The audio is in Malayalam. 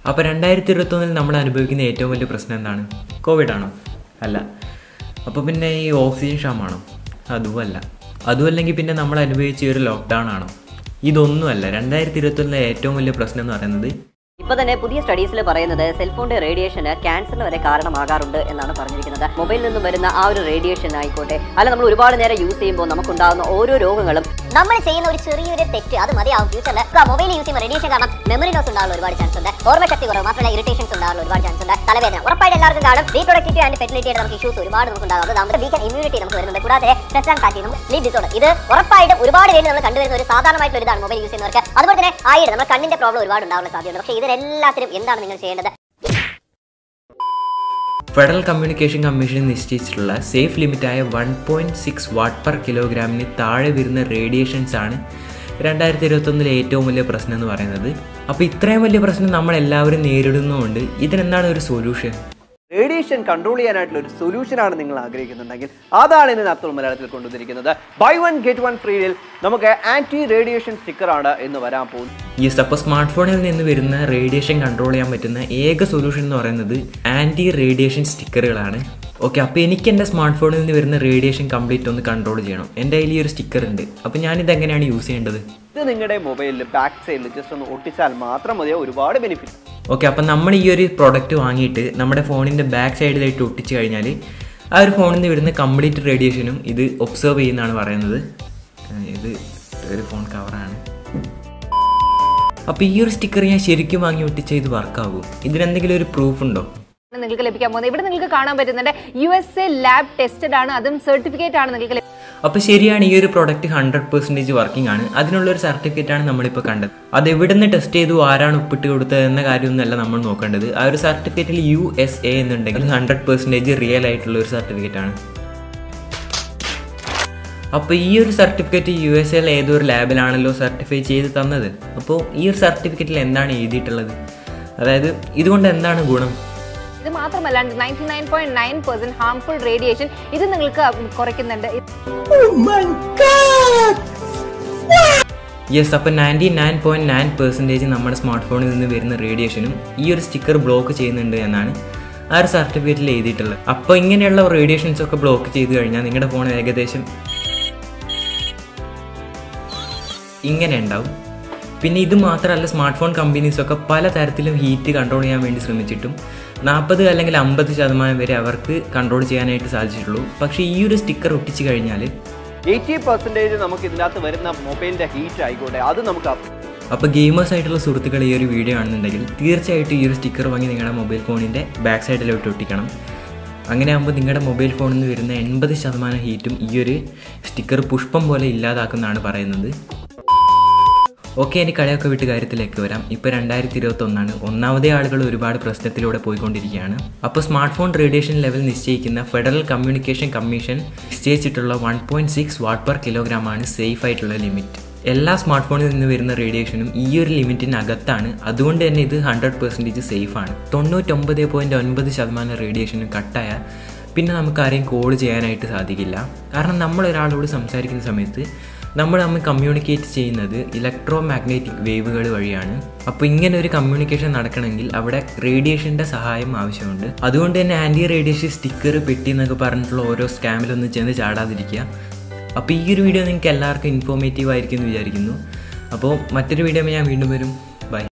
അപ്പോൾ രണ്ടായിരത്തി ഇരുപത്തൊന്നിൽ നമ്മൾ അനുഭവിക്കുന്ന ഏറ്റവും വലിയ പ്രശ്നം എന്താണ് കോവിഡ് ആണോ അല്ല അപ്പോൾ പിന്നെ ഈ ഓക്സിജൻ ക്ഷാമമാണോ അതുമല്ല അതുമല്ലെങ്കിൽ പിന്നെ നമ്മൾ അനുഭവിച്ച ഈ ഒരു ലോക്ക്ഡൗൺ ആണോ ഇതൊന്നുമല്ല രണ്ടായിരത്തി ഇരുപത്തൊന്നിലെ ഏറ്റവും വലിയ പ്രശ്നം എന്ന് പറയുന്നത് ഇപ്പൊ തന്നെ പുതിയ സ്റ്റഡീസിൽ പറയുന്നത് സെൽഫോണിന്റെ റേഡിയേഷന് ക്യാൻസറിന് വരെ കാരണമാകാറുണ്ട് എന്നാണ് പറഞ്ഞിരിക്കുന്നത് മൊബൈലിൽ നിന്നും വരുന്ന ആ ഒരു റേഡിയേഷൻ ആയിക്കോട്ടെ അല്ല നമ്മൾ ഒരുപാട് നേരം യൂസ് ചെയ്യുമ്പോൾ നമുക്കുണ്ടാകുന്ന ഓരോ രോഗങ്ങളും നമ്മൾ ചെയ്യുന്ന ഒരു ചെറിയൊരു തെറ്റ് അത് മതിയാവും ഫ്യൂച്ചറിൽ മൊബൈൽ യൂസ് ചെയ്യുമ്പോൾ റേഡിയേഷൻ കാരണം മെമ്മറി ലോസ് ഉണ്ടാകാനുള്ള ഒരുപാട് ചാൻസ് ഉണ്ട് ഓർമ്മശക്തി കുറവ് മാത്രമല്ല ഇറിറ്റേഷൻസ് ഉണ്ടാകാനുള്ള ഒരുപാട് ചാൻസ് ഉണ്ട് തലവേദന ഉറപ്പായിട്ട് എല്ലാവർക്കും കാണും റീപ്രൊഡക്റ്റിവിറ്റി ആൻഡ് ഫെർട്ടിലിറ്റി ആയിട്ട് നമുക്ക് ഇഷ്യൂസ് ഒരുപാട് നമുക്ക് ഉണ്ടാകും അത് നമ്മുടെ വീക്കൻ ഇമ്മ്യൂണിറ്റി നമുക്ക് വരുന്നുണ്ട് കൂടാതെ stress and fatty sleep disorder ഇത് ഉറപ്പായിട്ടും ഒരുപാട് പേര് നമ്മൾ കണ്ടുവരുന്ന ഒരു സാധാരണമായിട്ടുള്ള ഒരു ഇതാണ് മൊബൈൽ യൂസ് ചെയ്യുന്നവർക്ക് അതുപോലെ തന്നെ ആയിട്ട് നമ്മുടെ കണ്ണിന്റെ പ്രോബ്ലം ഒരുപാട് ഉണ്ടാകാനുള്ള സാധ്യതയുണ്ട് പക്ഷേ ഇതിനെല്ലാത്തിനും എന്താണ് നിങ്ങൾ ചെയ്യേണ്ടത് ഫെഡറൽ കമ്മ്യൂണിക്കേഷൻ കമ്മീഷൻ നിശ്ചയിച്ചിട്ടുള്ള സേഫ് ലിമിറ്റായ one point six watt per കിലോഗ്രാമിന് താഴെ വരുന്ന റേഡിയേഷൻസ് ആണ് രണ്ടായിരത്തി ഇരുപത്തൊന്നിലെ ഏറ്റവും വലിയ പ്രശ്നം എന്ന് പറയുന്നത് അപ്പോൾ ഇത്രയും വലിയ പ്രശ്നം നമ്മൾ എല്ലാവരും നേരിടുന്നതുകൊണ്ട് ഇതിനെന്താണ് ഒരു സൊല്യൂഷൻ റേഡിയേഷൻ കൺട്രോൾ ചെയ്യാനായിട്ടുള്ള ഒരു സൊല്യൂഷനാണ് നിങ്ങൾ ആഗ്രഹിക്കുന്നുണ്ടെങ്കിൽ അതാണ് ഇന്ന് നത്തുൾ മലയാളത്തിൽ കൊണ്ടുവന്നിരിക്കുന്നത് ബൈ വൺ ഗെറ്റ് വൺ ഫ്രീയിൽ നമുക്ക് ആന്റി റേഡിയേഷൻ സ്റ്റിക്കറാണ് എന്ന് വരാൻ പോകുന്നത് യെസ് അപ്പോൾ സ്മാർട്ട് ഫോണിൽ നിന്ന് വരുന്ന റേഡിയേഷൻ കൺട്രോൾ ചെയ്യാൻ പറ്റുന്ന ഏക സൊല്യൂഷൻ എന്ന് പറയുന്നത് ആൻറ്റി റേഡിയേഷൻ സ്റ്റിക്കറുകളാണ് ഓക്കെ അപ്പോൾ എനിക്ക് എൻ്റെ സ്മാർട്ട് ഫോണിൽ നിന്ന് വരുന്ന റേഡിയേഷൻ കംപ്ലീറ്റ് ഒന്ന് കൺട്രോൾ ചെയ്യണം എൻ്റെ കയ്യിൽ ഈ ഒരു സ്റ്റിക്കർ ഉണ്ട് അപ്പോൾ ഞാനിത് എങ്ങനെയാണ് യൂസ് ചെയ്യേണ്ടത് ഇത് നിങ്ങളുടെ മൊബൈലിൽ ബാക്ക് സൈഡിൽ ജസ്റ്റ് ഒന്ന് ഒട്ടിച്ചാൽ മാത്രം മതിയോ ഒരുപാട് ബെനിഫിറ്റ് ഓക്കെ അപ്പം നമ്മൾ ഈ ഒരു പ്രോഡക്റ്റ് വാങ്ങിയിട്ട് നമ്മുടെ ഫോണിൻ്റെ ബാക്ക് സൈഡിലായിട്ട് ഒട്ടിച്ച് കഴിഞ്ഞാൽ ആ ഒരു ഫോണിൽ നിന്ന് വരുന്ന കംപ്ലീറ്റ് റേഡിയേഷനും ഇത് ഒബ്സർവ് ചെയ്യുന്നതാണ് പറയുന്നത് ഏഹ് ഇത് ഒരു ഫോൺ കവറാണ് അപ്പോൾ ഈ ഒരു സ്റ്റിക്കർ ഞാൻ ശരിക്കും വാങ്ങി ഒട്ടിച്ച ഇത് വർക്കാകും ഇതിനെന്തെങ്കിലും ഒരു പ്രൂഫ് ഉണ്ടോ നിങ്ങൾക്ക് ലഭിക്കാൻ പോകുന്നത് ഇവിടെ നിങ്ങൾക്ക് കാണാൻ പറ്റുന്നുണ്ട് U S A lab tested ആണ് അതും സർട്ടിഫിക്കറ്റ് ആണ് നിങ്ങൾക്ക് ലഭി- അപ്പോൾ ശരിയാണ് ഈ ഒരു പ്രോഡക്റ്റ് ഹൺഡ്രഡ് പെർസെൻറ്റേജ് വർക്കിംഗ് ആണ് അതിനുള്ള ഒരു സർട്ടിഫിക്കറ്റ് ആണ് നമ്മളിപ്പോൾ കണ്ടത് അത് എവിടെ നിന്ന് ടെസ്റ്റ് ചെയ്തു ആരാണ് ഒപ്പിട്ട് കൊടുത്തത് എന്ന കാര്യമൊന്നുമല്ല നമ്മൾ നോക്കേണ്ടത് ആ ഒരു സർട്ടിഫിക്കറ്റിൽ യു എസ് എ എന്നുണ്ടെങ്കിൽ ഹൺഡ്രഡ് പെർസെൻറ്റേജ് റിയൽ ആയിട്ടുള്ള ഒരു സർട്ടിഫിക്കറ്റ് ആണ് അപ്പോൾ ഈ ഒരു സർട്ടിഫിക്കറ്റ് യു എസ് എയിൽ ഏതൊരു ലാബിലാണല്ലോ സർട്ടിഫൈ ചെയ്ത് തന്നത് അപ്പോൾ ഈ ഒരു സർട്ടിഫിക്കറ്റിൽ എന്താണ് എഴുതിയിട്ടുള്ളത് അതായത് ഇതുകൊണ്ട് എന്താണ് ഗുണം ഇത് മാത്രമല്ല ninety nine point nine percent harmful radiation ഇത് നിങ്ങൾക്ക് കുറയ്ക്കുന്നുണ്ട് യെസ് അപ്പോൾ ninety nine point nine percentage നമ്മുടെ സ്മാർട്ട് ഫോണിൽ നിന്ന് വരുന്ന റേഡിയേഷനും ഈ ഒരു സ്റ്റിക്കർ ബ്ലോക്ക് ചെയ്യുന്നുണ്ട് എന്നാണ് ആ ഒരു സർട്ടിഫിക്കറ്റിൽ എഴുതിയിട്ടുള്ളത് അപ്പോൾ ഇങ്ങനെയുള്ള റേഡിയേഷൻസ് ഒക്കെ ബ്ലോക്ക് ചെയ്ത് കഴിഞ്ഞാൽ നിങ്ങളുടെ ഫോൺ ഏകദേശം ഇങ്ങനെ ഉണ്ടാവും പിന്നെ ഇത് മാത്രമല്ല സ്മാർട്ട് ഫോൺ കമ്പനീസൊക്കെ പല തരത്തിലും ഹീറ്റ് കൺട്രോൾ ചെയ്യാൻ വേണ്ടി ശ്രമിച്ചിട്ടും നാൽപ്പത് അല്ലെങ്കിൽ അമ്പത് ശതമാനം വരെ അവർക്ക് കൺട്രോൾ ചെയ്യാനായിട്ട് സാധിച്ചിട്ടുള്ളൂ പക്ഷേ ഈ ഒരു സ്റ്റിക്കർ ഒട്ടിച്ച് കഴിഞ്ഞാൽ എയ്റ്റി പെർസെൻറ്റേജ് നമുക്ക് ഇതിനകത്ത് വരുന്ന മൊബൈലിന്റെ ഹീറ്റ് ആയിക്കോട്ടെ അത് നമുക്ക് up അപ്പോൾ ഗെയിമേഴ്സ് ആയിട്ടുള്ള സുഹൃത്തുക്കൾ ഈ ഒരു വീഡിയോ ആണെന്നുണ്ടെങ്കിൽ തീർച്ചയായിട്ടും ഈ ഒരു സ്റ്റിക്കർ വാങ്ങി നിങ്ങളുടെ മൊബൈൽ ഫോണിൻ്റെ ബാക്ക് സൈഡിലോട്ട് ഒട്ടിക്കണം അങ്ങനെ ആകുമ്പോൾ നിങ്ങളുടെ മൊബൈൽ ഫോണിൽ നിന്ന് വരുന്ന എൺപത് ശതമാനം ഹീറ്റും ഈ ഒരു സ്റ്റിക്കർ പുഷ്പം പോലെ ഇല്ലാതാക്കുന്നതാണ് പറയുന്നത് ഓക്കെ ഇനി കളിയൊക്കെ വിട്ട് കാര്യത്തിലേക്ക് വരാം ഇപ്പോൾ രണ്ടായിരത്തി ഇരുപത്തൊന്നാണ് ഒന്നാമതേ ആളുകൾ ഒരുപാട് പ്രശ്നത്തിലൂടെ പോയിക്കൊണ്ടിരിക്കുകയാണ് അപ്പോൾ സ്മാർട്ട് ഫോൺ റേഡിയേഷൻ ലെവൽ നിശ്ചയിക്കുന്ന ഫെഡറൽ കമ്മ്യൂണിക്കേഷൻ കമ്മീഷൻ നിശ്ചയിച്ചിട്ടുള്ള one point six watt per kilogram ആണ് സേഫ് ആയിട്ടുള്ള ലിമിറ്റ് എല്ലാ സ്മാർട്ട് ഫോണിൽ നിന്ന് വരുന്ന റേഡിയേഷനും ഈ ഒരു ലിമിറ്റിനകത്താണ് അതുകൊണ്ട് തന്നെ ഇത് ഹൺഡ്രഡ് പെർസെൻറ്റേജ് സേഫ് ആണ് തൊണ്ണൂറ്റൊമ്പത് പോയിൻറ്റ് ഒൻപത് ശതമാനം റേഡിയേഷനും കട്ടായാൽ പിന്നെ നമുക്ക് ആരെയും കോൾ ചെയ്യാനായിട്ട് സാധിക്കില്ല കാരണം നമ്മൾ ഒരാളോട് സംസാരിക്കുന്ന സമയത്ത് നമ്മൾ തമ്മിൽ കമ്മ്യൂണിക്കേറ്റ് ചെയ്യുന്നത് ഇലക്ട്രോ മാഗ്നറ്റിക് വേവുകൾ വഴിയാണ് അപ്പോൾ ഇങ്ങനെ ഒരു കമ്മ്യൂണിക്കേഷൻ നടക്കണമെങ്കിൽ അവിടെ റേഡിയേഷൻ്റെ സഹായം ആവശ്യമുണ്ട് അതുകൊണ്ട് തന്നെ ആൻറ്റി റേഡിയേഷൻ സ്റ്റിക്കർ പെട്ടി എന്നൊക്കെ പറഞ്ഞിട്ടുള്ള ഓരോ സ്കാമിലൊന്നും ചെന്ന് ചാടാതിരിക്കുക അപ്പോൾ ഈ ഒരു വീഡിയോ നിങ്ങൾക്ക് എല്ലാവർക്കും ഇൻഫോർമേറ്റീവ് ആയിരിക്കും എന്ന് വിചാരിക്കുന്നു അപ്പോൾ മറ്റൊരു വീഡിയോ ഞാൻ വീണ്ടും വരും